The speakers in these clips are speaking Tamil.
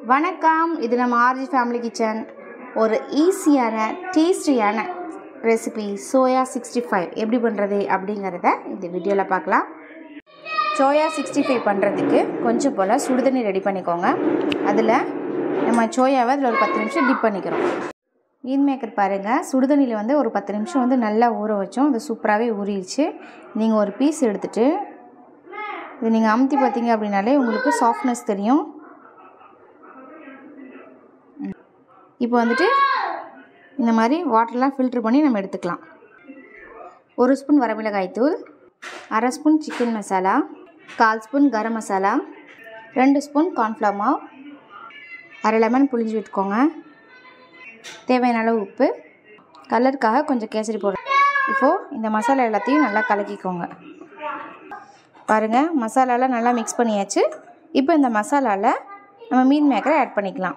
வணக்கம் இது நம்ம ஆர்ஜி ஃபேமிலி கிச்சன் ஒரு ஈஸியான டேஸ்டியான ரெசிபி சோயா சிக்ஸ்டி ஃபைவ் எப்படி பண்ணுறது அப்படிங்கிறத இந்த வீடியோவில் பார்க்கலாம் சோயா சிக்ஸ்டி ஃபைவ் பண்ணுறதுக்கு கொஞ்சம் போல் சுடுதண்ணி ரெடி பண்ணிக்கோங்க அதில் நம்ம சோயாவை அதில் ஒரு பத்து நிமிஷம் டிப் பண்ணிக்கிறோம் மீன் மேக்கர் பாருங்கள் சுடுதண்ணியில் வந்து ஒரு பத்து நிமிஷம் வந்து நல்லா ஊற வச்சோம் அது சூப்பராகவே ஊறிடுச்சு நீங்கள் ஒரு பீஸ் எடுத்துகிட்டு இது நீங்கள் அமுத்தி பார்த்தீங்க அப்படின்னாலே உங்களுக்கு சாஃப்ட்னஸ் தெரியும் இப்போ வந்துட்டு இந்த மாதிரி வாட்டர்லாம் ஃபில்ட்ரு பண்ணி நம்ம எடுத்துக்கலாம் ஒரு ஸ்பூன் வரமிளகாய் தூள் அரை ஸ்பூன் சிக்கன் மசாலா கால் ஸ்பூன் கரம் மசாலா ரெண்டு ஸ்பூன் கார்ன்ஃப்ளவர் மாவு அரை லெமன் புளிஞ்சு விட்டுக்கோங்க தேவையான அளவு உப்பு கலருக்காக கொஞ்சம் கேசரி போடுறேன் இப்போது இந்த மசாலா எல்லாத்தையும் நல்லா கலக்கிக்கோங்க பாருங்கள் மசாலாலாம் நல்லா மிக்ஸ் பண்ணியாச்சு இப்போ இந்த மசாலாவில் நம்ம மீன் மேக்கரை ஆட் பண்ணிக்கலாம்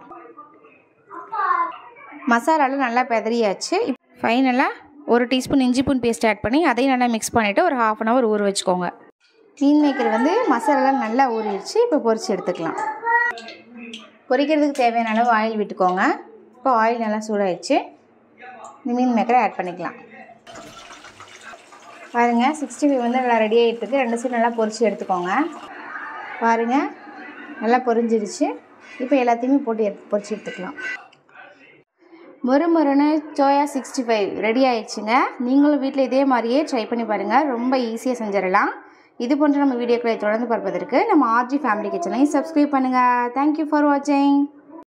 மசாலாலாம் நல்லா பெதறியாச்சு ஃபைனலாக ஒரு டீஸ்பூன் இஞ்சி பூன் பேஸ்ட் ஆட் பண்ணி அதையும் நல்லா மிக்ஸ் பண்ணிவிட்டு ஒரு ஹாஃப் அன் ஹவர் ஊற வச்சுக்கோங்க மீன் மேக்கர் வந்து மசாலாலாம் நல்லா ஊறிடுச்சு இப்போ பொரிச்சு எடுத்துக்கலாம் பொரிக்கிறதுக்கு தேவையான அளவு ஆயில் விட்டுக்கோங்க இப்போ ஆயில் நல்லா சூடாயிடுச்சு இந்த மீன் மேக்கரை ஆட் பண்ணிக்கலாம் பாருங்கள் சிக்ஸ்டி ஃபைவ் வந்து நல்லா ரெடி ஆகிட்டுருக்கு ரெண்டு சைடு நல்லா பொரிச்சு எடுத்துக்கோங்க பாருங்கள் நல்லா பொரிஞ்சிருச்சு இப்போ எல்லாத்தையுமே போட்டு எடுத்து பொரிச்சு எடுத்துக்கலாம் மொறுமொறுன்னு சோயா சிக்ஸ்டி ஃபைவ் ரெடி ஆயிடுச்சுங்க நீங்களும் வீட்டில் இதே மாதிரியே ட்ரை பண்ணி பாருங்கள் ரொம்ப ஈஸியாக செஞ்சிடலாம் இது போன்ற நம்ம வீடியோக்களை தொடர்ந்து பார்ப்பதற்கு நம்ம ஆர்ஜி ஃபேமிலி கிச்சனையும் சப்ஸ்கிரைப் பண்ணுங்கள் தேங்க்யூ ஃபார் வாட்சிங்